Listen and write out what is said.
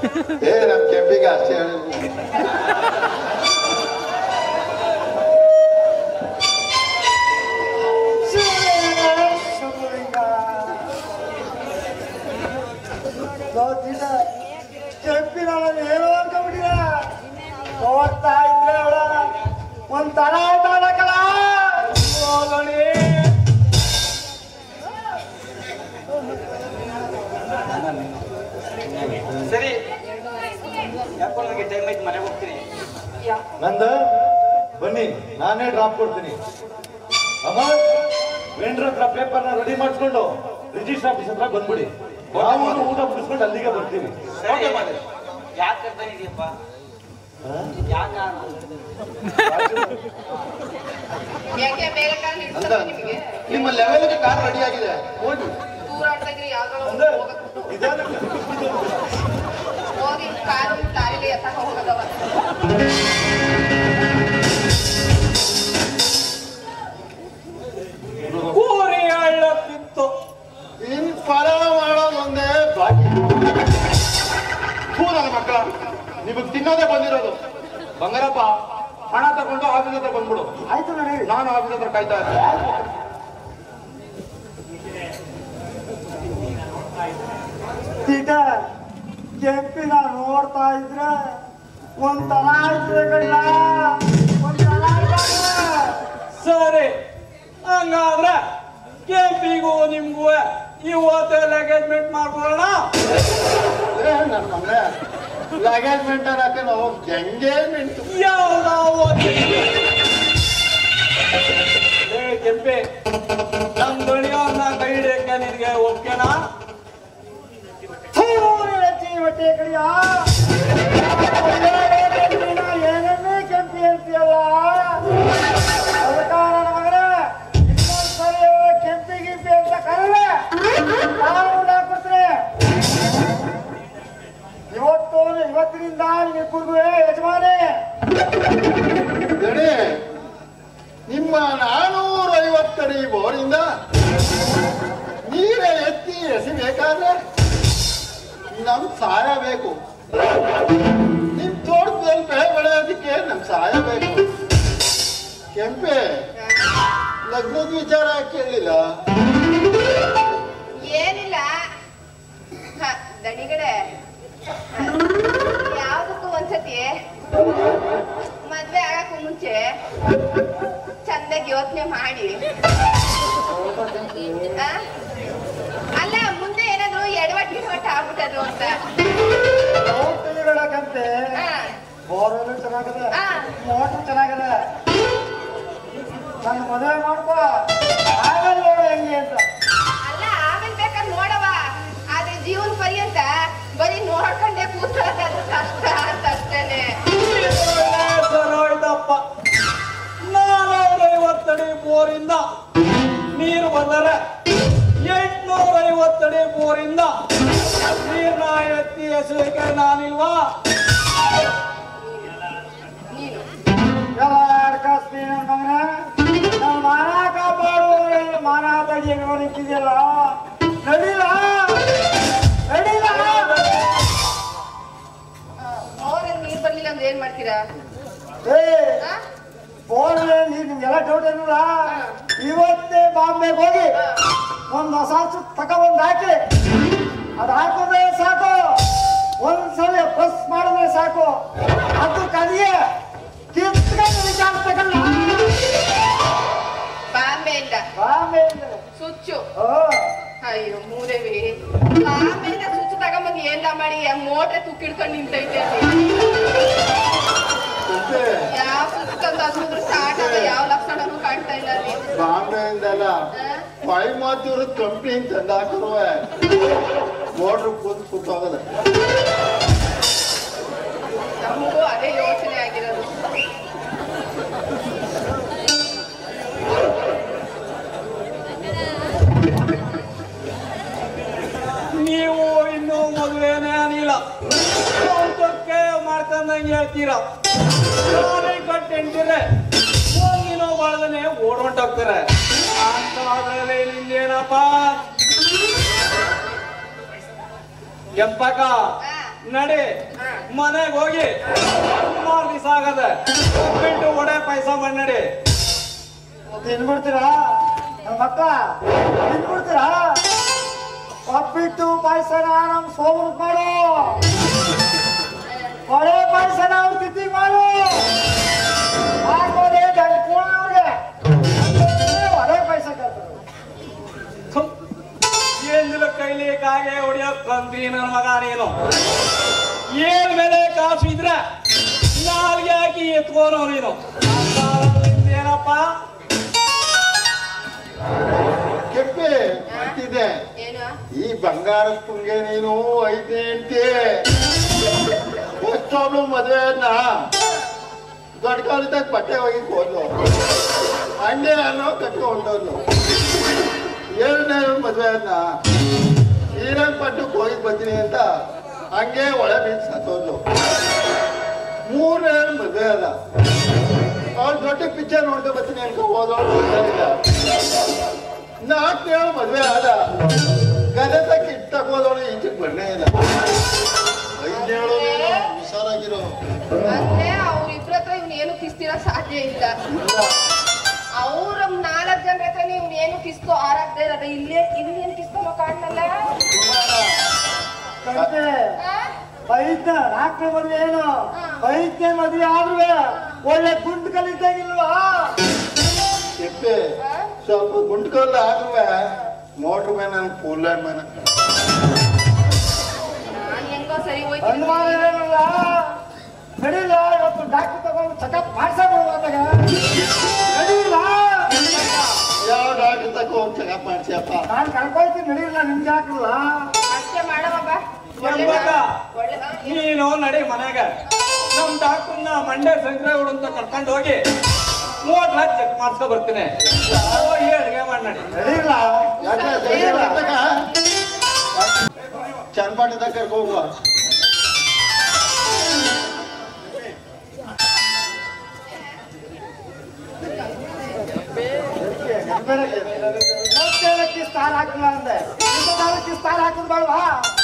ಏ ನಮ್ ಕೆಂಪಿಗೆ ಅಷ್ಟೇ ಹೇಳಿ ಕೆಂಪಿನ ಏನೋ ಅನ್ಕೊಂಡ್ಬಿಟ್ಟಿದ ಹೋಗ್ತಾ ಇದ್ರೆ ಅವಳ ಒಂದ್ ತಳ ಆಯ್ತಾಳಕಳ ಸರಿ ಯಾಕೋ ನನಗೆ ಟೈಮ್ ಆಯ್ತು ಮನೆಗೆ ಹೋಗ್ತೀನಿ ನಂದ ಬನ್ನಿ ನಾನೇ ಡ್ರಾಪ್ ಕೊಡ್ತೀನಿ ಅಮ್ಮ ವೆಂಡ್ರ ಹತ್ರ ಪೇಪರ್ನ ರೆಡಿ ಮಾಡಿಸ್ಕೊಂಡು ರಿಜಿಸ್ಟರ್ ಆಫೀಸ್ ಹತ್ರ ಬಂದ್ಬಿಡಿ ನಾವು ಊಟ ಮುಗಿಸ್ಕೊಂಡು ಅಲ್ಲಿಗೆ ಬರ್ತೀವಿ ಸರಿ ಯಾಕೆ ಕರ್ತಾನೆ ಇದೆಯಪ್ಪ ಯಾಕ ಯಾಕೆ ಬೇರೆ ಕಾರ್ ಅಂತ ಹಿಡ್ಸಲ್ಲ ನಿಮಗೆ ನಿಮ್ಮ ಲೆವೆಲ್ಗೆ ಕಾರ್ ರೆಡಿ ಆಗಿದೆ ಹೋಗಿ ದೂರಾಡ್ತಾ ಇದ್ರಿ ಯಾವ್ದಾದ್ರು ಅಂದ್ರೆ ಹೋಗಕ್ಕೆ ಇದೇನಕ್ಕೆ? ಹೋಗಿ ಕಾರು ದಾರಿಲಿ ಎತ್ತಕ ಹೋಗದವ ಕೂರಿ ಹಳ್ಳಕ್ಕಿತ್ತು ಇನ್ ಫಲ ಮಾಡೋದೊಂದೇ ಬಾಕಿ ನನ್ನ ಮಕ್ಕಳ ನಿಮಗ್ ತಿನ್ನೋದೇ ಬಂದಿರೋದು ಬಂಗಾರಪ್ಪ ಹಣ ತಗೊಂಡು ಆಫೀಸ್ ಹತ್ರ ಬಂದ್ಬಿಡು ಆಯ್ತು ನೋಡಿ ನಾನು ಆಫೀಸ್ ಹತ್ರ ಕಾಯ್ತಾ ಇರ್ತೀನಿ ತೀಟ ಕೆಂಪಿನ ನೋಡ್ತಾ ಇದ್ರೆ ಒಂದ್ ತಲ ಆಯ್ತು ಕಣ್ಣ ಒಂದ್ ತಲ ಆಯ್ತಾಗ ಸರಿ ಹಂಗಾದ್ರೆ ಕೆಂಪಿಗೂ ನಿಮ್ಗೂ ಇವತ್ತೇ ಎಂಗೇಜ್ಮೆಂಟ್ ಮಾಡ್ಕೊಳ್ಳೋಣ ಏ, ನನ್ನ ಮಗಳೇ ಲಗೇಜ್ಮೆಂಟ್ ಅನ್ನಕ್ಕೆ ನಾವು ಎಂಗೇಜ್ಮೆಂಟ್ ಯಾವ್ದಾವ ಏ ಕೆಂಪಿ ನಮ್ ದಣಿಯವನ್ನ ಕೈ ಹಿಡಿಯಕ್ಕೆ ನಿನ್ಗೆ ಓಕೆನಾ ಹೊಟ್ಟೆ ಕಡಿಯ ಏನನ್ನೇ ಕೆಂಪಿ ಅಂತೀಯಲ್ಲ ಅದಕ್ಕ ನನ್ನ ಮಗನ ಇನ್ನೊಂದ್ಸರಿ ಕೆಂಪಿ ಗಿಂಪಿ ಅಂತ ಕರಲೆ ನಾನು ಹಾಕ್ಬಿಡ್ತೀನಿ ಇವತ್ತು ಇವತ್ತಿನಿಂದ ನಿಮ್ಮಿಬ್ಬರಿಗೂ ಯಜಮಾನಿ ದಣಿ ನಿಮ್ಮ ನಾನೂರ ಐವತ್ತಡಿ ಬೋರಿಂದ ನೀರೇ ಎತ್ತಿ ಎಸಿಬೇಕಾದ್ರೆ ನಮ್ ಸಹಾಯ ಬೇಕು ನಿಮ್ ತೋಟದಲ್ಲಿ ಬೆಳೆ ಬೆಳೆಯೋದಕ್ಕೆ ನಮ್ ಸಹಾಯ ಬೇಕು ಕೆಂಪೆ ಲಗ್ನದ ವಿಚಾರ ಕೇಳಿಲ್ಲ ಏನಿಲ್ಲ ಹ, ದಣಿಗಡೆ ಯಾವ್ದಕ್ಕೂ ಒಂದ್ಸತಿ ಮದ್ವೆ ಆಗಕ್ಕೂ ಮುಂಚೆ ಚಂದಾಗಿ ಯೋಚನೆ ಮಾಡಿ ಆ? ಅಲ್ಲ ಮುಂದೆ ಏನಾದ್ರು ಎಡವಟ್ ಗಿಡವಟ್ ಆಗ್ಬಿಟ್ಟದು ಅಂತ ನೋಡ್ತಿದ್ದೀರಲ್ಲಕ್ಕಂತೆ ಆ, ಬೋರ್ವೆಲ್ ಚೆನ್ನಾಗದೆ ಆ. ಮೋಟ್ರ್ ಚೆನ್ನಾಗದೆ ನನ್ನ ಮದುವೆ ಮಾಡ್ಕೋ ಆಮೇಲೆ ನೋಡು ಹೆಂಗೆ ಅಂತ ಅಲ್ಲ ಆಮೇಲೆ ಬೇಕಾದ್ರೆ ನೋಡವ ಆದ್ರೆ ಜೀವನ ಪರ್ಯಂತ ಬರೀ ನೋಡ್ಕೊಂಡೆ ಕೂತ್ಕೊಳ್ಳೋದು ಕಷ್ಟ ಅಂತ ಅಷ್ಟೇನೆ ಸರೋಯ್ತಪ್ಪ ನಾನೂರ ಐವತ್ತಡಿ ಬೋರಿಂದ ನೀರು ಬಂದರೆ ಎಂಟ್ನೂರ ಐವತ್ತಡಿ ಬೋರಿಂದ ನೀರ್ನ ಎತ್ತಿ ಎಸಲಿಕ್ಕೆ ನಾನಿಲ್ವಾ ನೀನು ಎಲ್ಲ ಅಡ್ಕಾಸ್ತಿ ನನ್ನ ಮಗನ ನನ್ನ ಮಾನ ಕಾಪಾಡು ಮಾನ ತೆಗಿಯೋ ನಿಂತಿದೆಯಲ್ಲ ನಡಿಲ ನಡಿಲ ಅವ್ರಲ್ಲಿ ನೀರ್ ಬರ್ಲಿಲ್ಲ ಅಂದ್ರೆ ಏನ್ ಮಾಡ್ತೀರಾ ಏ ಆ? ಬೋರ್ ನೀರು ನಿಮ್ಗೆಲ್ಲ ಡೌಟ್ ಏನಿಲ್ಲ ಇವತ್ತೇ ಬಾಂಬೆಗೆ ಹೋಗಿ ಒಂದು ಹೊಸ ಸುತ್ತ ತಗೊಬಂದು ಹಾಕಿ ಅದು ಹಾಕಿದ್ರೆ ಸಾಕು ಒಂದ್ಸಲ ಬಸ್ ಮಾಡಿದ್ರೆ ಸಾಕು ಅದು ಕದಿಗೆ ಕಿತ್ಕೊಂಡು ವಿಚಾರ ತಗೊಳ್ಳ ಬಾಂಬೆಯಿಂದ ಬಾಂಬೆ ಸುಚ್ಚು ಓ ಅಯ್ಯೋ ಮೂದೇವಿ ಬಾಂಬೆಯಿಂದ ಸುಚ್ಚು ತಗೊಂಬಂದು ಏನ್ಲ ಮಾಡಿ ಮೋಟ್ರೆ ತುಕ್ಕಿಡ್ಕೊಂಡು ನಿಂತೈತೆ ಅಲ್ಲಿ. ಕೆಂಪೆ ಯಾವ ಸುಚ್ಚು ತಂದು ಹಸಿದ್ರು ಸ್ಟಾರ್ಟ್ ಆಗ ಯಾವ ಲಕ್ಷಣನೂ ಕಾಣ್ತಾ ಇಲ್ಲ ಅಲ್ಲಿ ಬಾಂಬೆಯಿಂದಲ್ಲ ಆ? ಕೊಯಮತ್ತೂರು ಕಂಪ್ನಿ ತಂದ ಹಾಕಿರುವೆ ಮೋಟ್ರ್ ಕೂತ್ ಕೂತೋಗದೆ ನಮಗೂ ಅದೇ ಯೋಚನೆ ಆಗಿರೋದು ನೀವು ಇನ್ನೂ ಮದುವೆನೇ ಅನಿಲ್ಲ ಸ್ವಂತಕ್ಕೆ ಮಾಡ್ಕೊಂಡಂಗೆ ಹೇಳ್ತೀರ ನಾನೇ ಕಟ್ಟೆಂಟಿರೆ ಒಂದಿನ ಬಾಳದನೆ ಓಡೊಂಟೋಗ್ತಾರೆ ಅಂತಾದ್ರಲ್ಲಿ ನಿಂದೇನಪ್ಪ ಕೆಂಪಕ್ಕ ಆ, ನಡಿ ಮನೆಗೆ ಹೋಗಿ ಸುಮಾರು ದಿವಸ ಆಗದೆ ಬಿಟ್ಟು ಒಡೆ ಪೈಸ ಮಾಡಿ ನಡಿ ತಿನ್ಬಿಡ್ತೀರಾ ನಮ್ಮ ಅಕ್ಕ ತಿನ್ಬಿಡ್ತೀರಾ ಒಬ್ಬಿಟ್ಟು ಪಾಯಸನ ನಮ್ ಸೋಮನ್ ಮಾಡು ಒಳ್ಳೆ ಪಾಯಸನ ಅವ್ರ ತಿಥಿ ಮಾಡು ಆಮೇಲೆ ಗಂಡ ಅವ್ರಿಗೆ ಒಳ್ಳೆ ಪಾಯಸ ಕೇಳ್ತಾರೆ ಏನಿಲ್ಲ ಕೈಲಿ ಕಾಗೆ ಹೊಡಿಯೋಕ್ ಬಂದಿ ನನ್ನ ಮಗ ನೀನು ಏನ್ ಮೇಲೆ ಕಾಸು ಇದ್ರ ನಾಲ್ಗೆ ಹಾಕಿ ಎತ್ಕೋನೋ ನೀನು ಏನಪ್ಪ ಕೆಪ್ಪೆ ಮತ್ತಿದೆ ಏನು ಈ ಬಂಗಾರ ಪುಂಗೆ ನೀನು ಐತೆ ಅಂತೆ ಒಬ್ಬಳು ಮದುವೆ ಅನ್ನ ದೊಡ್ಡ ಕಾಲದಾಗ ಬಟ್ಟೆ ಹೋಗಿ ಹೋದ್ಲು ಹಂಗೆ ಅನ್ನೋ ಕಟ್ಕೊಂಡೋದ್ಲು ಏಳನೇ ಮದುವೆ ಅನ್ನ ಈರನ್ ಪಟ್ಟಕ್ಕೆ ಹೋಗಿ ಬರ್ತೀನಿ ಅಂತ ಹಂಗೆ ಒಳ ಬೀದ್ ಸತ್ತೋದ್ಲು ಮೂರನೇ ಮದುವೆ ಅದ ಅವ್ಳು ದೊಡ್ಡ ಪಿಕ್ಚರ್ ನೋಡ್ಕೊ ಬರ್ತೀನಿ ಅನ್ಕೊ ಹೋದವಳು ನಾಲ್ಕನೇ ಮದುವೆ ಆದ ಗದೆ ತಕ್ಕ ಇಟ್ಟು ತಗೋದವಳು ಈಚೆಗೆ ಬಣ್ಣೆ ಇಲ್ಲ ಐದೇಳು ನೀನು ಹುಷಾರಾಗಿರೋ ಅಂದ್ರೆ ಅವ್ರಿಬ್ರ ಹತ್ರ ಇವ್ನ ಏನು ಕಿಸ್ತಿರಕ್ ಸಾಧ್ಯ ಇಲ್ಲ ಅವ್ರ ನಾಲ್ಕ್ ಜನ ಹತ್ರ ನೀವು ಏನು ಕಿಸ್ತು ಆರಾಗ್ತಾ ಇರೋದು ಇಲ್ಲೇ ಇನ್ನೇನು ಕಿಸ್ತೋ ಕಾಣಲ್ಲ ಕಂತೆ ಆ? ಐದನೇ ನಾಲ್ಕನೇ ಮದುವೆ ಏನು ಐದನೇ ಮದುವೆ ಆದ್ರೂ ಒಳ್ಳೆ ಗುಂಡು ಕಲಿತಾಗಿಲ್ವಾ ಕೆಪ್ಪೆ ಸ್ವಲ್ಪ ಗುಂಡ್ಕಲ್ಲ ಆದ್ರೂ ಮೋಟ್ರ್ ಮೇಲೆ ನನ್ ಕೂಲರ್ ಮೇಲೆ ನಾನ್ ಹೆಂಗೋ ಸರಿ ಅನುಮಾನ ಹೋಯ್ತು ಏನಿಲ್ಲ ನಡೀಲ ಇವತ್ತು ಡಾಕ್ಟರ್ ತಗೊಂಡು ಚೆಕಪ್ ಮಾಡ್ಸಬಿಡುವಂತಾಗ ನಡೀಲ ಯಾವ ಡಾಕ್ಟರ್ ತಕ್ಕ ಹೋಗಿ ಚೆಕಪ್ ಮಾಡ್ಸಿಯಪ್ಪ ನಾನು ಕರ್ಕೊಳ್ತೀನಿ ನಡೀಲ್ಲ ನಿಮ್ಗೆ ಹಾಕಲ್ಲ ಅಷ್ಟೇ ಮಾಡವ ಬಾ ಒಳ್ಳೆ ಎಂಬಕ್ಕ. ಒಳ್ಳೆ ನೀನು ನಡಿ ಮನೆಗ ನಮ್ ಡಾಕ್ಟರ್ನ ಮಂಡ್ಯ ಸಂಕ್ರೇಗೌಡ ಅಂತ ಕರ್ಕೊಂಡು ಹೋಗಿ ಮೂವತ್ತು ಲಕ್ಷ ಚೆಕ್ ಮಾಡ್ಸ್ಕೊ ಬರ್ತೀನಿ ಹೋಗಿ ಅಡಿಗೆ ಮಾಡಿ ನಡಿ ನಡೀಲ್ಲ ಯಾಕೆ ಸರಿಯಲ್ಲ ತಕ? ಚನ್ನಪಟ್ಟಣ ಕರ್ಕೊ ಹೋಗುವ ಮೂವತ್ತೇಳಕ್ಕೆ ಸ್ಟಾರ್ ಹಾಕಿಲ್ಲ ಅಂದೆ ಇಪ್ಪತ್ತಾರಕ್ಕೆ ಸ್ಟಾರ್ ಹಾಕಿದ್ ಬೇಡವಾ